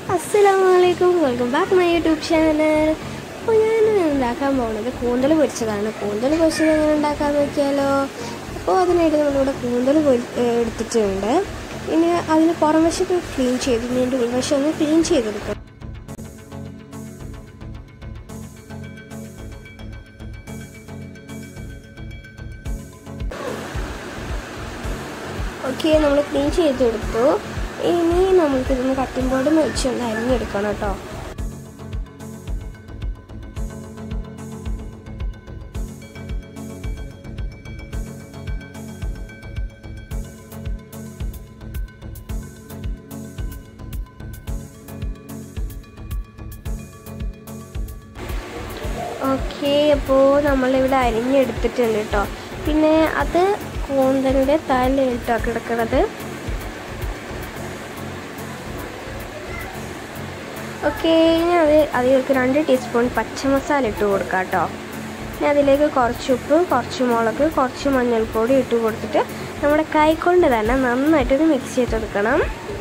അസ്സലാമലൈക്കും welcome back my YouTube channel അപ്പോൾ ഞാൻ ഉണ്ടാക്കാൻ പോകുന്നത് കൂന്തൽ പൊരിച്ചതാണ് കൂന്തൽ പൊരിച്ചത് എങ്ങനെ ഉണ്ടാക്കാമെന്ന് നോക്കിയാലോ അപ്പോൾ അതിനായിട്ട് നമ്മളിവിടെ കൂന്തൽ പൊരി ഏഹ് എടുത്തിട്ടുണ്ട് ഇനി അതിന് പുറം വശമൊക്കെ ക്ലീൻ ചെയ്ത് ഇനി അതിൻ്റെ ഉൾവശം ഒന്ന് ക്ലീൻ ചെയ്തെടുക്കണം ഓക്കെ നമ്മൾ ക്ലീൻ ചെയ്തെടുത്തു ഇനി നമുക്കിതൊന്ന് കട്ടിംഗ് ബോർഡ് വെച്ച് ഒന്ന് അരിഞ്ഞെടുക്കണം കേട്ടോ ഓക്കെ അപ്പോൾ നമ്മളിവിടെ അരിഞ്ഞെടുത്തിട്ടുണ്ട് കേട്ടോ പിന്നെ അത് കൂന്തലിൻ്റെ തലയിട്ടോ കിടക്കുന്നത് ഓക്കെ ഇനി അത് അതിലേക്ക് രണ്ട് ടീസ്പൂൺ പച്ചമസാല ഇട്ട് കൊടുക്കാം കേട്ടോ ഇനി അതിലേക്ക് കുറച്ച് ഉപ്പ് കുറച്ച് മുളക് കുറച്ച് മഞ്ഞൾപ്പൊടി ഇട്ട് കൊടുത്തിട്ട് നമ്മുടെ കൈ കൊണ്ട് തന്നെ നന്നായിട്ടൊന്ന് മിക്സ് ചെയ്തെടുക്കണം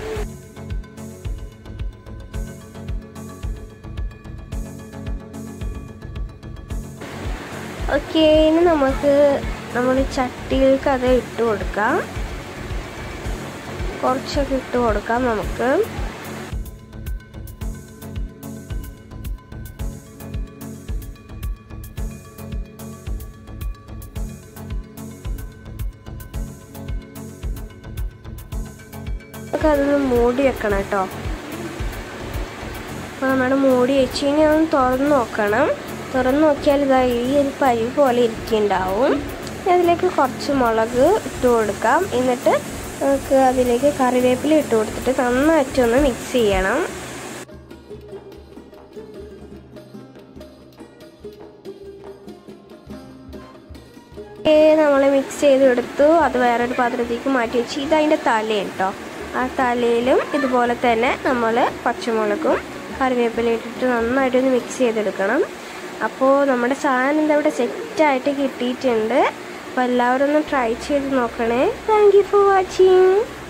ഓക്കെ ഇനി നമുക്ക് നമ്മൾ ചട്ടിയിലേക്ക് അത് ഇട്ട് കൊടുക്കാം കുറച്ചൊക്കെ ഇട്ട് കൊടുക്കാം നമുക്ക് നമുക്ക് അതൊന്ന് മൂടി വെക്കണം കേട്ടോ അപ്പോൾ നമ്മൾ മൂടി വെച്ച് ഇനി ഒന്ന് തുറന്ന് നോക്കണം തുറന്ന് നോക്കിയാൽ ഇതാ ഈ ഒരു പരി പോലെ ഇരിക്കുന്നുണ്ടാവും ഇനി അതിലേക്ക് കുറച്ച് മുളക് ഇട്ട് കൊടുക്കാം എന്നിട്ട് നമുക്ക് അതിലേക്ക് കറിവേപ്പില ഇട്ട് കൊടുത്തിട്ട് നന്നായിട്ടൊന്ന് മിക്സ് ചെയ്യണം നമ്മൾ മിക്സ് ചെയ്തെടുത്തു അത് വേറൊരു പാത്രത്തേക്ക് മാറ്റി വെച്ച് ഇത് അതിൻ്റെ തലയാണ് കേട്ടോ ആ തലയിലും ഇതുപോലെ തന്നെ നമ്മൾ പച്ചമുളകും കറിവേപ്പില ഇട്ടിട്ട് നന്നായിട്ടൊന്ന് മിക്സ് ചെയ്തെടുക്കണം അപ്പോൾ നമ്മുടെ സാധനം എന്താ ഇവിടെ സെറ്റായിട്ട് കിട്ടിയിട്ടുണ്ട് അപ്പോൾ എല്ലാവരും ഒന്ന് ട്രൈ ചെയ്ത് നോക്കണേ താങ്ക് യു ഫോർ വാച്ചിങ്